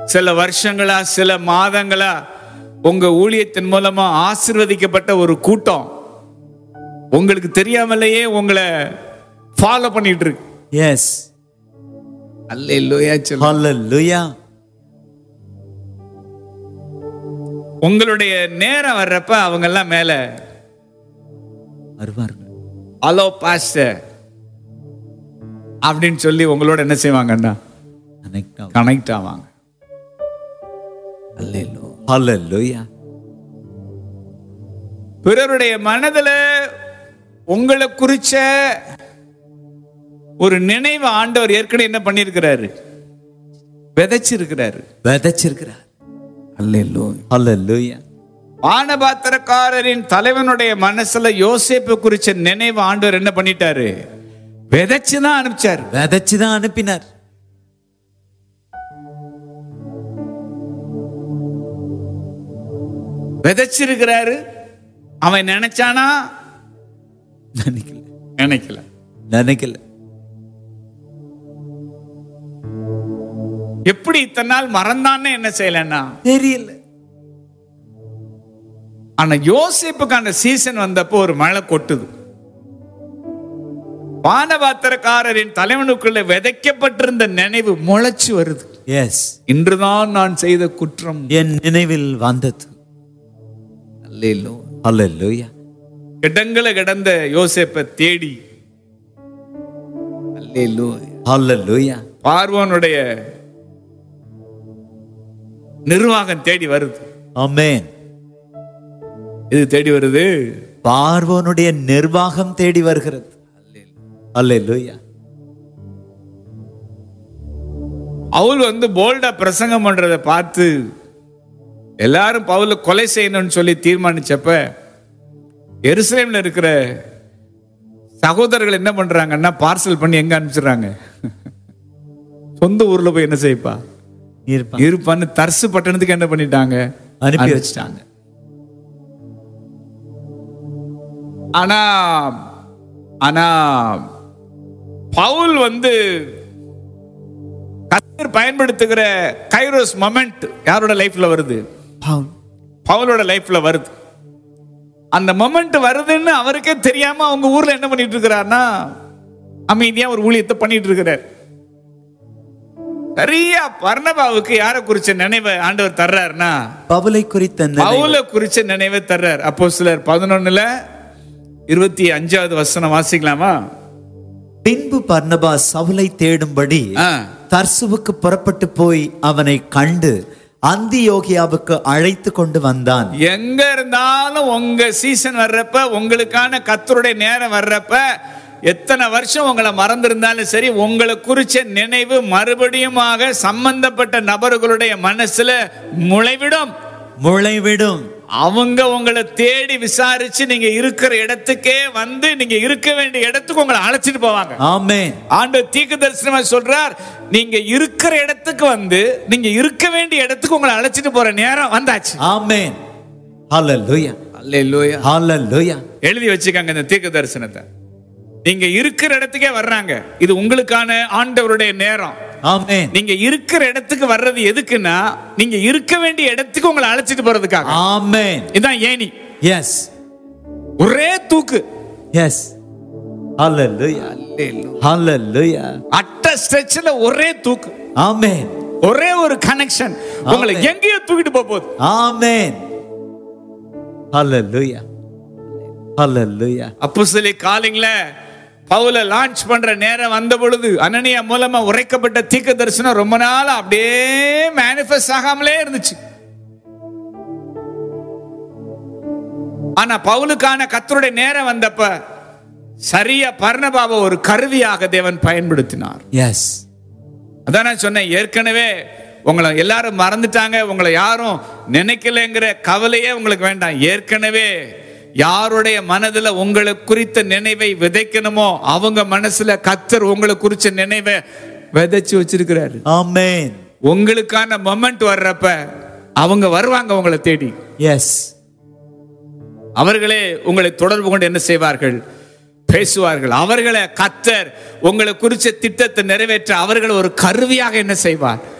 சில வருஷங்களா சில மாதங்களா உங்க ஊழியத்தின் மூலமா ஆசிர்வதிக்கப்பட்ட ஒரு கூட்டம் உங்களுக்கு தெரியாமலேயே உங்களை ஃபாலோ பண்ணிட்டு இருக்கு Yes. அல்லேலூயா சொல்லுங்க. Hallelujah. உங்களுடைய நேரம் வர்றப்ப அவங்க எல்லாம் மேல வருவார்கள் ஹலோ பாஸ்டர் அப்படின்னு சொல்லி உங்களோட என்ன செய்வாங்கன்னா Connect ஆகும். கனெக்ட் ஆவாங்க அல்லேலூயா Hallelujah. பிறருடைய மனதுல உங்களை குறிச்ச ஒரு நினைவு ஆண்டவர் ஏற்கனவே என்ன பண்ணியிருக்கிறாரு விதைச்சிருக்கிறாரு விதைச்சிருக்கிறார் அல்லேலூயா Hallelujah. பானபாத்திரக்காரரின் தலைவனுடைய மனசுல யோசேப்பு குறிச்ச நினைவு ஆண்டவர் என்ன பண்ணிட்டாரு விதைச்சுதான் அனுப்பிச்சாரு விதைச்சு தான் அனுப்பினார் விதைச்சிருக்கிறாரு அவன் நினைச்சானா நினைக்கல நினைக்கல நினைக்கல எப்படி இத்தனை நாள் மறந்தான்னு என்ன செய்யலன்னா தெரியல ஆனா யோசிப்புக்கான சீசன் வந்தப்போ ஒரு மழை கொட்டுது பானபாத்திரக்காரரின் தலைவனுக்குள்ள விதைக்கப்பட்டிருந்த நினைவு முளைச்சு வருது எஸ் இன்றுதான் நான் செய்த குற்றம் என் நினைவில் வந்தது Hallelujah. கிடங்களை கிடந்த யோசேப்பை தேடி அல்லேலூயா. Hallelujah. பார்வோனுடைய நிர்வாகம் தேடி வருது Amen. இது தேடி வருது பார்வோனுடைய நிர்வாகம் தேடி வருகிறது Hallelujah. பவுல் வந்து போல்டா பிரசங்கம் பண்றதை பார்த்து எல்லாரும் பவுல கொலை செய்யணும்னு சொல்லி தீர்மானிச்சப்ப எருசலேம்ல இருக்கிற சகோதரர்கள் என்ன பண்றாங்கன்னா பார்சல் பண்ணி எங்க அனுப்பிச்சிடுறாங்க சொந்த ஊர்ல போய் என்ன செய்ப்பா இருப்பான் இருப்பான்னு தர்சு பட்டணத்துக்கு என்ன பண்ணிட்டாங்க அனுப்பி வச்சுட்டாங்க ஆனா ஆனா பவுல் வந்து கத்தர் பயன்படுத்துகிற கைரோஸ் மொமெண்ட் யாரோட லைஃப்ல வருது பவுல். பவுலோட லைஃப்ல வருது அந்த மொமெண்ட் வருதுன்னு அவருக்கே தெரியாம அவங்க ஊர்ல என்ன பண்ணிட்டு இருக்கிறாருன்னா அமைதியா ஒரு ஊழியத்தை பண்ணிட்டு இருக்கிறார் சரியா பர்ணபாவுக்கு யாரை குறிச்ச நினைவை ஆண்டவர் தர்றாருன்னா பவுலை குறித்த நினைவு. பவுல குறிச்ச நினைவை தர்றார் அப்போ சிலர் பதினொன்னுல இருபத்தி அஞ்சாவது வசனம் வாசிக்கலாமா பின்பு பர்னபா சவுலை தேடும்படி ஆ. தர்சுவுக்கு புறப்பட்டு போய் அவனை கண்டு அந்தியோகியாவுக்கு அழைத்து கொண்டு வந்தான் எங்க இருந்தாலும் உங்க சீசன் வர்றப்ப உங்களுக்கான கத்தருடைய நேரம் வர்றப்ப எத்தனை வருஷம் உங்களை மறந்திருந்தாலும் சரி உங்களை குறிச்ச நினைவு மறுபடியுமாக சம்பந்தப்பட்ட நபர்களுடைய மனசுல முளைவிடும் முளைவிடும் அவங்க உங்களை தேடி விசாரிச்சு நீங்க இருக்கிற இடத்துக்கே வந்து நீங்க இருக்க வேண்டிய இடத்துக்கு உங்களை அழைச்சிட்டு போவாங்க ஆமென் ஆண்டு தீர்க்க தரிசனமா சொல்றார் நீங்க இருக்கிற இடத்துக்கு வந்து நீங்க இருக்க வேண்டிய இடத்துக்கு உங்களை அழைச்சிட்டு போற நேரம் வந்தாச்சு ஆமென் ஹalleluya அல்லேலூயா ஹalleluya எழுதி வச்சுக்கங்க இந்த தீர்க்க தரிசனத்தை நீங்க இருக்கிற இடத்துக்கே வர்றாங்க இது உங்களுக்கான ஆண்டவருடைய நேரம் ஆமென் நீங்க இருக்கிற இடத்துக்கு வர்றது எதுக்குன்னா நீங்க இருக்க வேண்டிய இடத்துக்கு உங்களை அழைச்சிட்டு போறதுக்காக ஆமென் இதான் ஏணி எஸ் ஒரே தூக்கு எஸ் ஹalleluya ஹalleluya அட்ட ஸ்ட்ரெச்ல ஒரே தூக்கு ஆமென் ஒரே ஒரு கனெக்ஷன் உங்களை Amen. எங்கேயோ தூக்கிட்டு போக போகுது ஆமென் ஹalleluya ஹalleluya அப்போ சொல்லி காலிங்ல பவுல லான்ச் பண்ற நேரம் வந்த பொழுது அனனியா மூலமா உரைக்கப்பட்ட தீர்க்க தரிசனம் ரொம்ப நாள் அப்படியே மேனிஃபெஸ்ட் ஆகாமலே இருந்துச்சு ஆனா பவுலுக்கான கத்தருடைய நேரம் வந்தப்ப சரியா பர்ணபாவை ஒரு கருவியாக தேவன் பயன்படுத்தினார் எஸ் அதான் நான் சொன்னேன் ஏற்கனவே உங்களை எல்லாரும் மறந்துட்டாங்க உங்களை யாரும் நினைக்கலைங்கிற கவலையே உங்களுக்கு வேண்டாம் ஏற்கனவே யாருடைய மனதுல உங்களை குறித்த நினைவை விதைக்கணுமோ அவங்க மனசுல கத்தர் உங்களை குறிச்ச நினைவை விதைச்சு வச்சிருக்கிறாரு ஆமென் உங்களுக்கான மொமெண்ட் வர்றப்ப அவங்க வருவாங்க உங்களை தேடி எஸ் அவர்களே உங்களை தொடர்பு கொண்டு என்ன செய்வார்கள் பேசுவார்கள் அவர்களை கத்தர் உங்களை குறிச்ச திட்டத்தை நிறைவேற்ற அவர்கள் ஒரு கருவியாக என்ன செய்வார்